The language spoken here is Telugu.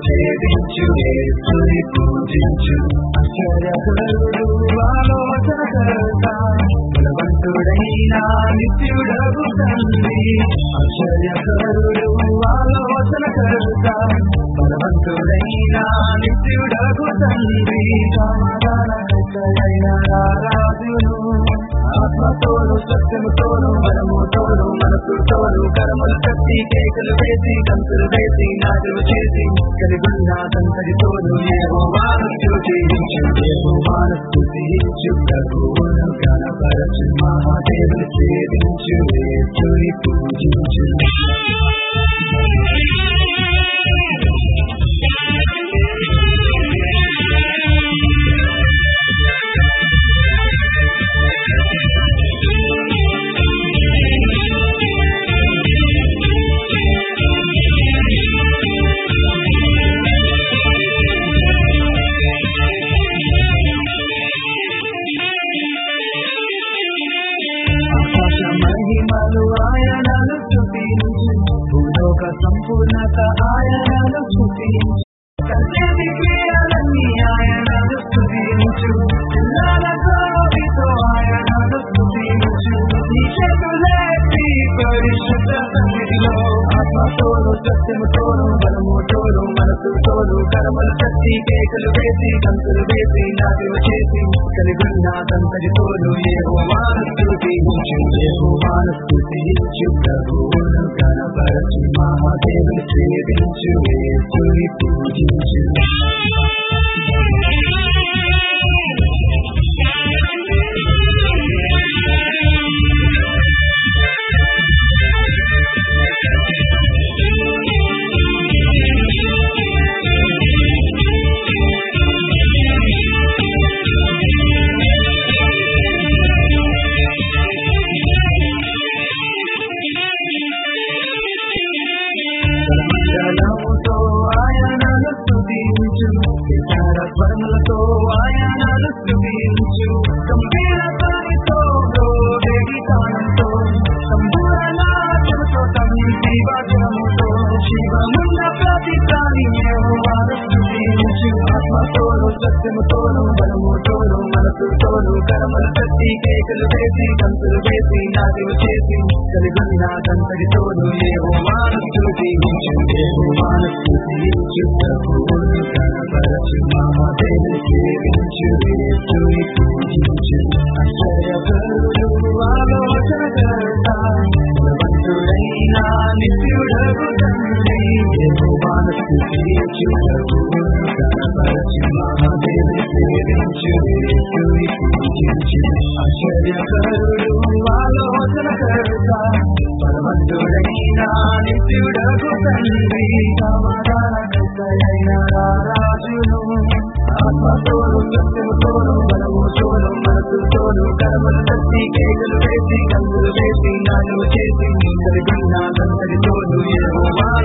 ఛేదించు యేసుని పూజించు ఆశ్చర్యకరుడు ఆలోచనకర్త బలవంతుడైన నిత్యుడగు తండ్రి ఆశ్చర్యకరుడు ఆలోచనకర్త బలవంతుడైన నిత్యుడగు తండ్రి సమాధానకర్తయైన రాజును ఆత్మతోను సత్యముతోను బలముతోను మనసుతోను కర్మలు కట్టి కేకలు వేసి కంతులు వేసి నాటులు చేసి కలిగున్న తంతటితోను ఏవో మానసు జీవించు ఏవో మానసు జీవించు ప్రభువును కనపరచు మహాదేవుని సేవించు యేసుని పూజించు ఆకాశ మహిమలు ఆయనను స్తుతించు భూలోక సంపూర్ణత ఆయనను స్తుతించు కల్లేని క్రియలన్నీ ఆయనను స్తుతించు పిల్లల గోవితో ఆయనను స్తుతించు నీ చేతులెత్తి పరిశుద్ధ సన్నిధిలో ఆత్మతోను సత్యముతోను బలముతోను మనసుతోను కర్మలు కట్టి కేకలు వేసి కంతులు వేసి నాటులు చేసి కలిగున్న తంతటితోను ఏవో మానసు తీయించు ఏవో మానసు తీయించు ప్రభువును కనపరచు మహాదేవుని సేవించు యేసుని పూజించు మండలముతో ఆయనను స్తుతించు విచార స్వరములతో ఆయనను స్తుతించు గంభీర ధ్వనితో వేగి తాళంతో సంబూరనాథులతో తమ్మి వజ్రముతో శివమున్న ప్రతి ప్రాణి యెహోవాను స్తుతించు ఆత్మతోను సత్యముతోను బలముతోను మనసుతోను కర్మలు కట్టి కేకలు వేసి కంతులు వేసి నాటిలు చేసి కలిగున్న కంతటితోను ఏవో మానసు జీవించు ఏవో మానసు జీవించు ప్రభువును కనపరచు మహాదేవుని సేవించు యేసుని పూజించు ఆశ్చర్యకరుడు ఆలోచనకర్త బలవంతుడైన నిత్యుడగు తండ్రి ఏవో మానసు జీవించు ప్రభువును కనపరచు మహాదేవుని సేవించు యేసుని పూజించు ఆశ్చర్యకరుడు ఆలోచనకర్త బలవంతుడైన నిత్యుడగు తండ్రి సమాధానకర్తయైన రాజును ఆత్మతోను సత్యముతోను బలముతోను మనసుతోను కర్మలు కట్టి కేకలు వేసి కందులు వేసి నాలుగు చేసి కలిగిన కంతటితోను ఏవో